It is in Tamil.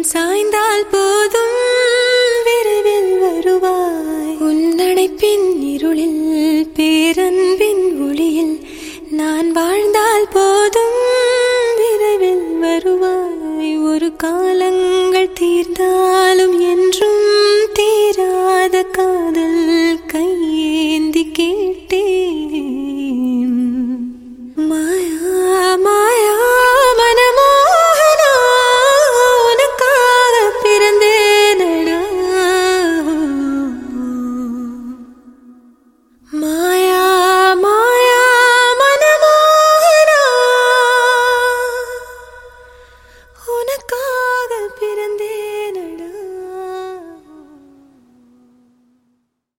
முன் சாய்ந்தால் போதும் விரைவில் வருவாய் உன் அணைப்பின் இருளில் பேரன்பின் ஒளியில் நான் வாழ்ந்தால் போதும் விரைவில் வருவாய் ஒரு காலங்கள் தீர்ந்தால்